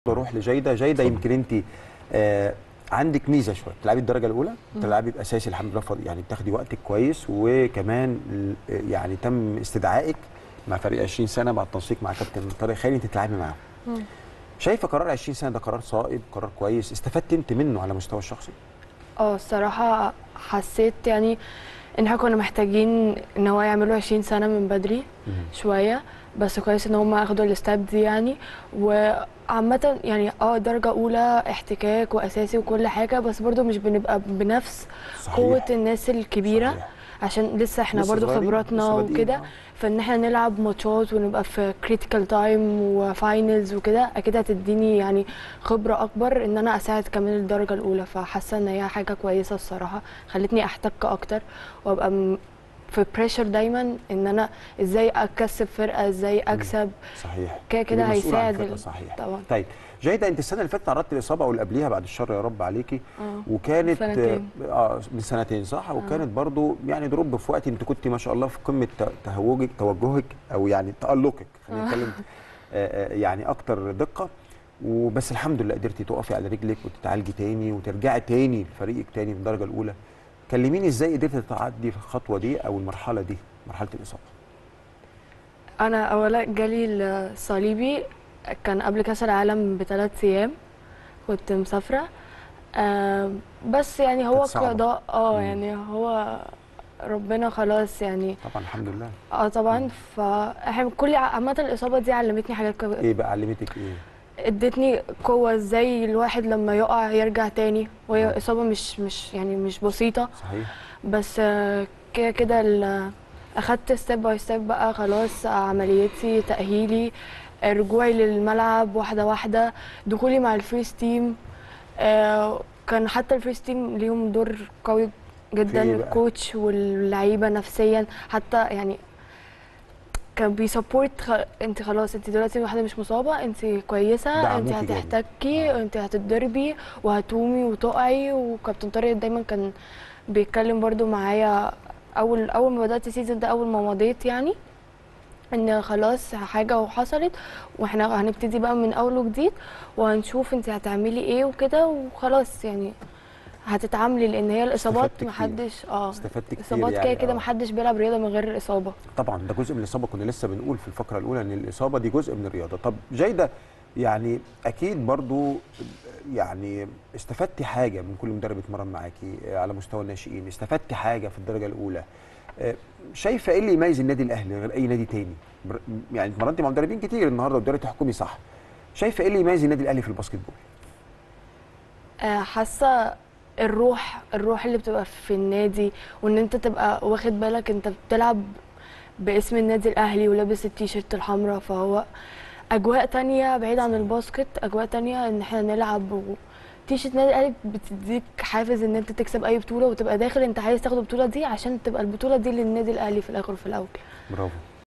اروح لجيده جيده يمكن انت آه عندك ميزه شويه بتلعبي الدرجه الاولى بتلعبي باساسي الحمد لله فاضي يعني بتاخدي وقتك كويس وكمان ال- يعني تم استدعائك مع فريق 20 سنه مع التنسيق مع كابتن طارق خالد انت تلعبي معاهم شايفه قرار 20 سنه ده قرار صائب قرار كويس استفدت انت منه على المستوى الشخصي اه الصراحة حسيت يعني ان احنا كنا محتاجين ان هو يعملوا 20 سنة من بدري شوية بس كويس ان هم اخدوا الستاب دي يعني وعامة يعني اه درجة اولى احتكاك واساسي وكل حاجة بس برضو مش بنبقى بنفس صحيح. قوة الناس الكبيرة صحيح. عشان لسه احنا لسه برضو صغيرين، خبراتنا لسه بادئين، وكده آه. فان احنا نلعب ماتشات ونبقى في كريتيكال تايم وفاينلز وكده اكيد هتديني يعني خبره اكبر ان انا اساعد كمان الدرجه الاولى فحاسه ان هي حاجه كويسه الصراحه خلتني احتك اكتر وابقى م- في بريشر دايما ان انا ازاي اكسب فرقه ازاي اكسب صحيح كده كده تبقي مسؤولة عن هيساعد فرقة، ال- صحيح طبعا طيب جيده انت السنه اللي فاتت تعرضت لاصابه او اللي قبليها بعد الشر يا رب عليكي اه وكانت سنتين. اه من سنتين صح وكانت برضو يعني دروب في وقت انت كنت ما شاء الله في قمه ت- تهوجك توجهك او يعني تالقك خلينا آه. نتكلم آه، آه، يعني اكتر دقه وبس الحمد لله قدرتي تقفي على رجلك وتتعالجي تاني وترجعي تاني لفريقك تاني في الدرجه الاولى كلميني ازاي قدرتي تعدي الخطوه دي او المرحله دي مرحله الاصابه انا اولا جالي الصليبي كان قبل كاس العالم بثلاث ايام كنت مسافره آه بس يعني هو كانت صعبة. قضاء اه مم. يعني هو ربنا خلاص يعني طبعا الحمد لله اه طبعا فاحنا كل عامه الاصابه دي علمتني حاجات كو... ايه بقى علمتك ايه ادتني قوه ازاي الواحد لما يقع يرجع تاني مم. وهي اصابه مش مش يعني مش بسيطه صحيح بس آه، كده كده ال- اخدت ستيب باي ستيب بقى خلاص عمليتي تاهيلي آه، رجوعي للملعب واحده واحده دخولي مع الفريز تيم آه، كان حتى الفريز تيم ليهم دور قوي في جدا إيه بقى؟ الكوتش واللعيبه نفسيا حتى يعني كان بيسبورت خ... انت خلاص انت دلوقتي واحده مش مصابه انت كويسه انت دعموكي جامد. هتحتكي آه. انت هتتضربي وهتقومي وتقعي وكابتن طارق دايما كان بيتكلم برضو معايا اول اول ما بدات السيزون ده اول ما مضيت يعني ان خلاص حاجه وحصلت واحنا هنبتدي بقى من اول وجديد وهنشوف انت هتعملي ايه وكده وخلاص يعني هتتعاملي لان هي الاصابات استفدت كتير. محدش اه استفدت كتير الاصابات كده يعني، كده آه. محدش بيلعب رياضه من غير الاصابه طبعا ده جزء من الاصابه كنا لسه بنقول في الفقره الاولى ان الاصابه دي جزء من الرياضه طب جيده يعني اكيد برضو يعني استفدتي حاجه من كل مدرب اتمرن معاكي على مستوى الناشئين استفدتي حاجه في الدرجه الاولى آه، شايفه ايه اللي يميز النادي الاهلي غير اي نادي تاني بر- يعني اتمرنتي مع مدربين كتير النهارده وقدرتي تحكمي صح شايفه ايه اللي يميز النادي الاهلي في الباسكت بول آه، حاسه الروح الروح اللي بتبقى في النادي وان انت تبقى واخد بالك انت بتلعب باسم النادي الاهلي ولابس التيشيرت الحمراء فهو اجواء تانية بعيد عن الباسكت اجواء تانية ان احنا نلعب و... تيشيرت النادي الاهلي بتديك حافز ان انت تكسب اي بطوله وتبقى داخل انت عايز تاخد البطوله دي عشان تبقى البطوله دي للنادي الاهلي في الاخر وفي الاول برافو